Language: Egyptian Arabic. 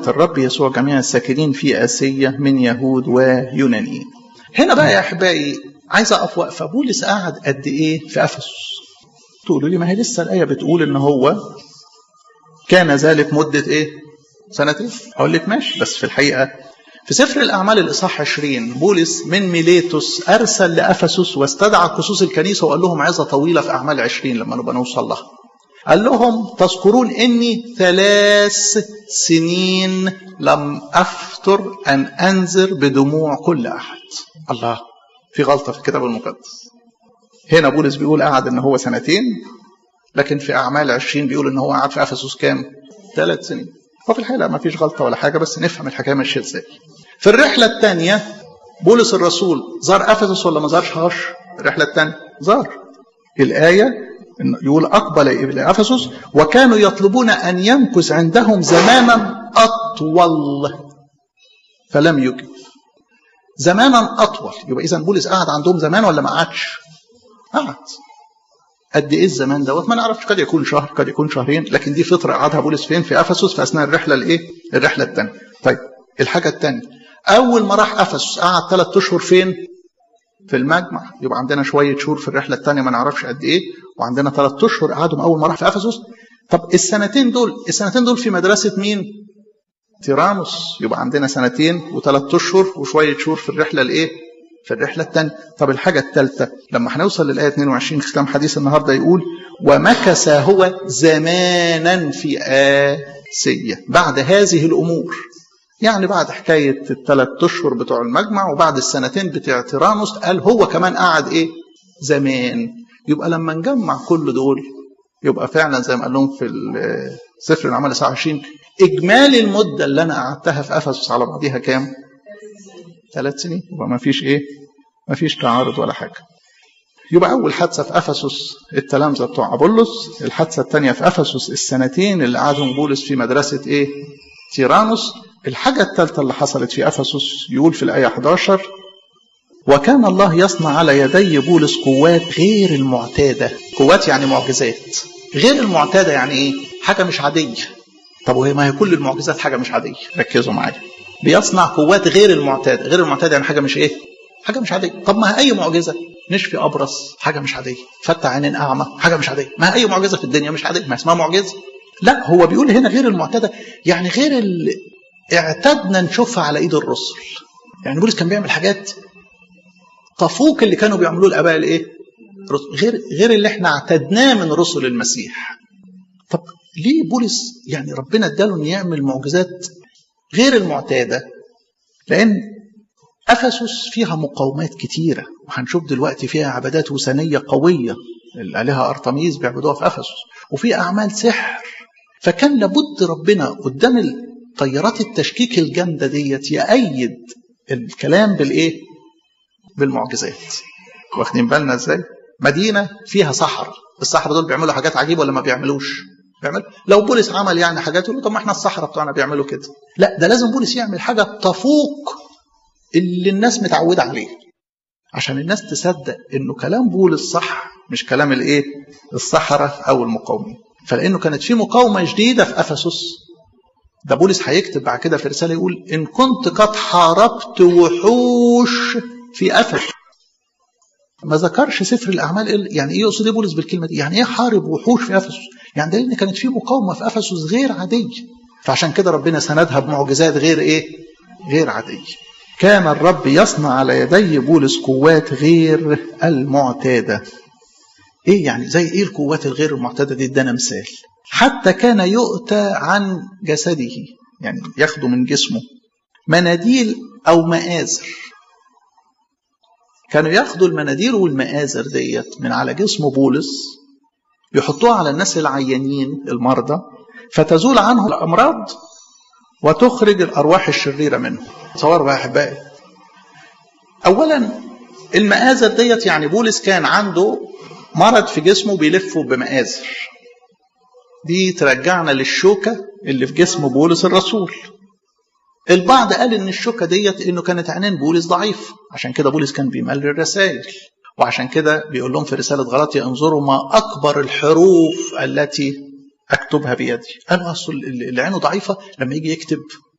الرب يسوع جميع الساكنين في آسيا من يهود ويونانيين هنا بقى يا أحبائي عايز أقف وقفة بولس قعد قد إيه في أفسس تقولوا لي ما هي لسه الآية بتقول إن هو كان ذلك مدة إيه سنتين أقول لك ماشي بس في الحقيقة في سفر الأعمال الإصحاح 20 بولس من ميليتوس أرسل لأفسس واستدعى كسوس الكنيسة وقال لهم عظة طويلة في أعمال 20 لما نبقى نوصل لها قال لهم تذكرون إني ثلاث سنين لم أفتر أن أنذر بدموع كل أحد الله في غلطة في الكتاب المقدس هنا بولس بيقول قعد إن هو سنتين لكن في أعمال 20 بيقول إن هو قعد في أفسس كام؟ ثلاث سنين وفي الحقيقة ما فيش غلطة ولا حاجة بس نفهم الحكاية ماشية إزاي في الرحلة الثانية بولس الرسول زار أفسس ولا ما زارش الرحلة الثانية زار الآية يقول أقبل إلى أفسس وكانوا يطلبون أن يمكث عندهم زمانا أطول فلم يجب زمانا أطول يبقى إذا بولس قعد عندهم زمان ولا ما قعدش؟ قعد قد ايه الزمان دوت ما نعرفش قد يكون شهر قد يكون شهرين لكن دي فتره قعدها بولس فين في افسس في اثناء الرحله الايه الرحله الثانيه طيب الحاجه الثانيه اول ما راح افسس قعد ثلاث اشهر فين في المجمع يبقى عندنا شويه شهور في الرحله الثانيه ما نعرفش قد ايه وعندنا ثلاث اشهر قعدهم اول ما راح في افسس طب السنتين دول السنتين دول في مدرسه مين تيرانوس يبقى عندنا سنتين وثلاث اشهر وشويه شهور في الرحله الايه في الرحلة الثانية طب الحاجة الثالثة لما هنوصل للآية 22 ختام حديث النهاردة يقول ومكث هو زمانا في آسيا بعد هذه الأمور يعني بعد حكاية الثلاث أشهر بتوع المجمع وبعد السنتين بتاع تيرانوس قال هو كمان قعد إيه زمان يبقى لما نجمع كل دول يبقى فعلا زي ما قال لهم في سفر الأعمال 29 إجمالي المدة اللي أنا قعدتها في أفسس على بعضيها كام؟ ثلاث سنين يبقى ما فيش ايه ما فيش تعارض ولا حاجه يبقى اول حادثه في افسس التلامذه بتوع ابولس الحادثه الثانيه في افسس السنتين اللي قعدهم بولس في مدرسه ايه تيرانوس الحاجه الثالثه اللي حصلت في افسس يقول في الايه 11 وكان الله يصنع على يدي بولس قوات غير المعتاده قوات يعني معجزات غير المعتاده يعني ايه حاجه مش عاديه طب وهي ما هي كل المعجزات حاجه مش عاديه ركزوا معايا بيصنع قوات غير المعتاده غير المعتاده يعني حاجه مش ايه حاجه مش عاديه طب ما هي اي معجزه نشفي ابرص حاجه مش عاديه فتح عينين اعمى حاجه مش عاديه ما هي اي معجزه في الدنيا مش عاديه ما اسمها معجزه لا هو بيقول هنا غير المعتاده يعني غير اللي اعتدنا نشوفها على ايد الرسل يعني بولس كان بيعمل حاجات تفوق اللي كانوا بيعملوه الاباء الايه غير غير اللي احنا اعتدناه من رسل المسيح طب ليه بولس يعني ربنا اداله انه يعمل معجزات غير المعتاده لان افسس فيها مقاومات كتيره وهنشوف دلوقتي فيها عبادات وثنيه قويه الالهه ارتميز بيعبدوها في افسس وفي اعمال سحر فكان لابد ربنا قدام طيارات التشكيك الجامده ديت يأيد الكلام بالايه؟ بالمعجزات واخدين بالنا ازاي؟ مدينه فيها صحراء الصحراء دول بيعملوا حاجات عجيبه ولا ما بيعملوش؟ بيعمل لو بولس عمل يعني حاجات يقول طب ما احنا الصحراء بتوعنا بيعملوا كده لا ده لازم بولس يعمل حاجه تفوق اللي الناس متعوده عليه عشان الناس تصدق انه كلام بولس صح مش كلام الايه الصحراء او المقاومين فلانه كانت في مقاومه جديده في افسس ده بولس هيكتب بعد كده في رساله يقول ان كنت قد حاربت وحوش في افسس ما ذكرش سفر الاعمال يعني ايه يقصد ايه بولس بالكلمه دي يعني ايه حارب وحوش في افسس يعني دليل ان كانت في مقاومه في افسس غير عاديه فعشان كده ربنا سندها بمعجزات غير ايه غير عاديه كان الرب يصنع على يدي بولس قوات غير المعتاده ايه يعني زي ايه القوات الغير المعتاده دي ادانا مثال حتى كان يؤتى عن جسده يعني ياخدوا من جسمه مناديل او مآزر كانوا ياخدوا المناديل والمآزر ديت من على جسم بولس يحطوها على الناس العيانين المرضى فتزول عنهم الامراض وتخرج الارواح الشريره منهم تصوروا بقى يا احبائي اولا المآزر ديت يعني بولس كان عنده مرض في جسمه بيلفه بمآزر دي ترجعنا للشوكة اللي في جسم بولس الرسول البعض قال ان الشوكة ديت انه كانت عينين بولس ضعيف عشان كده بولس كان بيملي الرسائل وعشان كده بيقول لهم في رسالة غلطية انظروا ما أكبر الحروف التي أكتبها بيدي قالوا أصل اللي عينه ضعيفة لما يجي يكتب